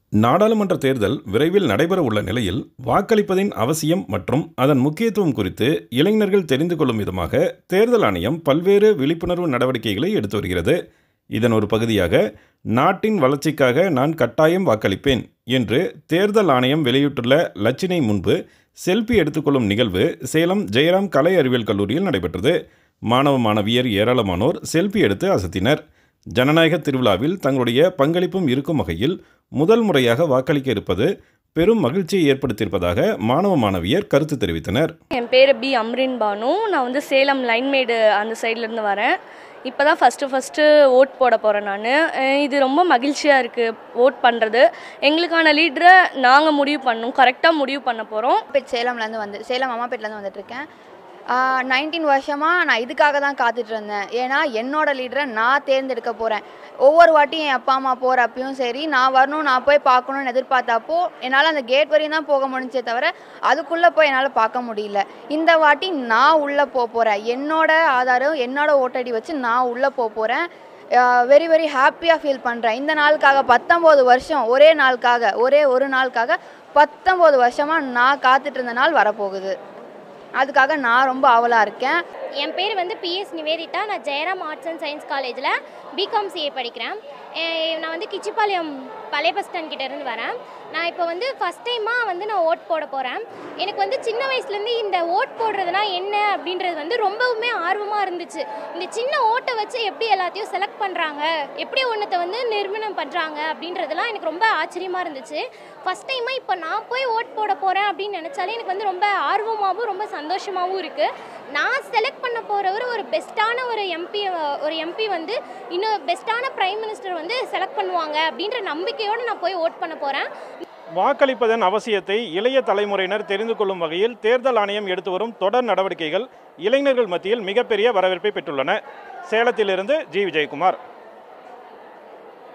நாடாளுமன்ற தேர்தல் விரைவில் நடைபெற உள்ள நிலையில் வாக்களிப்பதின் அவசியம் மற்றும் அதன் முக்கியத்துவம் குறித்து இளைஞர்கள் தெரிந்து கொள்ளும் விதமாக தேர்தல் ஆணையம் பல்வேறு விழிப்புணர்வு நடவடிக்கைகளை எடுத்து வருகிறது இதன் ஒரு பகுதியாக நாட்டின் வளர்ச்சிக்காக நான் கட்டாயம் வாக்களிப்பேன் என்று தேர்தல் ஆணையம் வெளியிட்டுள்ள லட்சினை முன்பு செல்ஃபி எடுத்துக்கொள்ளும் நிகழ்வு சேலம் ஜெயராம் கலை அறிவியல் கல்லூரியில் நடைபெற்றது மாணவ மாணவியர் ஏராளமானோர் செல்ஃபி எடுத்து அசத்தினர் ஜனநாயக திருவிழாவில் தங்களுடைய பங்களிப்பும் இருக்கும் வகையில் முதல் முறையாக வாக்களிக்க இருப்பது பெரும் மகிழ்ச்சியை ஏற்படுத்தியிருப்பதாக மாணவ மாணவியர் கருத்து தெரிவித்தனர் என் பேர் பி அம்ரின் பானு நான் வந்து சேலம் லைன்மேடு அந்த சைட்லேருந்து வரேன் இப்போ தான் ஃபஸ்ட்டு ஃபஸ்ட்டு ஓட் போட போகிறேன் நான் இது ரொம்ப மகிழ்ச்சியாக இருக்குது ஓட் பண்ணுறது எங்களுக்கான லீடரை நாங்கள் முடிவு பண்ணோம் கரெக்டாக முடிவு பண்ண போகிறோம் அம்மாப்பேட் சேலம்லேருந்து வந்து சேலம் அம்மாப்பேட்லேருந்து வந்துட்டுருக்கேன் நைன்டீன் வருஷமாக நான் இதுக்காக தான் காத்துட்டு இருந்தேன் ஏன்னா என்னோட லீடரை நான் தேர்ந்தெடுக்க போகிறேன் ஒவ்வொரு வாட்டியும் என் அப்பா அம்மா போகிறப்பையும் சரி நான் வரணும் நான் போய் பார்க்கணும்னு எதிர்பார்த்தப்போ என்னால் அந்த கேட் வரையும் தான் போக முடிஞ்சே தவிர அதுக்குள்ளே போய் என்னால் பார்க்க முடியல இந்த வாட்டி நான் உள்ளே போக போகிறேன் என்னோட ஆதாரம் என்னோட ஓட்டடி வச்சு நான் உள்ளே போக போகிறேன் வெரி வெரி ஹாப்பியாக ஃபீல் பண்ணுறேன் இந்த நாளுக்காக பத்தொம்போது வருஷம் ஒரே நாளுக்காக ஒரே ஒரு நாளுக்காக பத்தொம்போது வருஷமாக நான் காத்துட்டு இருந்த நாள் வரப்போகுது அதுக்காக நான் ரொம்ப ஆவலாக இருக்கேன் என் பேர் வந்து பிஎஸ் நிவேதிதா நான் ஜெயராம் ஆர்ட்ஸ் அண்ட் சயின்ஸ் காலேஜில் பிகாம் சிஏ படிக்கிறேன் எ- நான் வந்து கிச்சிப்பாளையம் பழைய பஸ் ஸ்டாண்ட் கிட்ட இருந்து வரேன் நான் இப்போ வந்து ஃபஸ்ட் டைமாக வந்து நான் ஓட் போட போகிறேன் எனக்கு வந்து சின்ன வயசுலேருந்து இந்த ஓட் போடுறதுனா என்ன அப்படின்றது வந்து ரொம்பவுமே ஆர்வமாக இருந்துச்சு இந்த சின்ன ஓட்டை வச்சு எப்படி எல்லாத்தையும் செலக்ட் பண்ணுறாங்க எப்படி ஒன்றத்தை வந்து நிறுவனம் பண்ணுறாங்க அப்படின்றதெல்லாம் எனக்கு ரொம்ப ஆச்சரியமாக இருந்துச்சு ஃபஸ்ட் டைமாக இப்போ நான் போய் ஓட் போட போகிறேன் அப்படின்னு நினச்சாலே எனக்கு வந்து ரொம்ப ஆர்வமாகவும் ரொம்ப சந்தோஷமாகவும் இருக்குது நான் செலக்ட் பண்ண போகிறவர் ஒரு பெஸ்ட்டான ஒரு எம்பி ஒரு எம்பி வந்து இன்னும் பெஸ்ட்டான பிரைம் மினிஸ்டர் வந்து செலக்ட் பண்ணுவாங்க அப்படின்ற நம்பிக்கையோடு நான் போய் ஓட் பண்ண போகிறேன் வாக்களிப்பதன் அவசியத்தை இளைய தலைமுறையினர் தெரிந்து கொள்ளும் வகையில் தேர்தல் ஆணையம் எடுத்து வரும் தொடர் நடவடிக்கைகள் இளைஞர்கள் மத்தியில் மிகப்பெரிய வரவேற்பை பெற்றுள்ளன சேலத்திலிருந்து ஜி விஜயகுமார்